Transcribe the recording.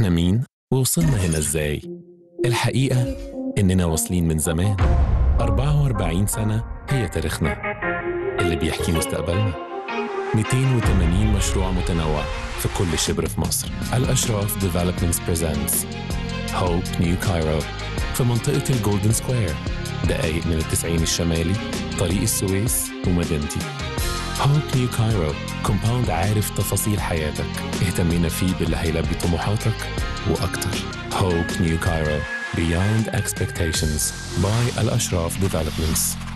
احنا مين ووصلنا هنا ازاي الحقيقة إننا واصلين من زمان 44 سنة هي تاريخنا اللي بيحكي مستقبلنا 280 مشروع متنوع في كل شبر في مصر الأشراف Developments Presents Hope New Cairo في منطقة الجولدن سكوير دقايق من التسعين الشمالي طريق السويس ومدينتي هوب نيو كايرو كومباوند عارف تفاصيل حياتك اهتمينا فيه باللي هيلبي طموحاتك وأكتر هوب نيو كايرو Beyond Expectations by الأشراف Developments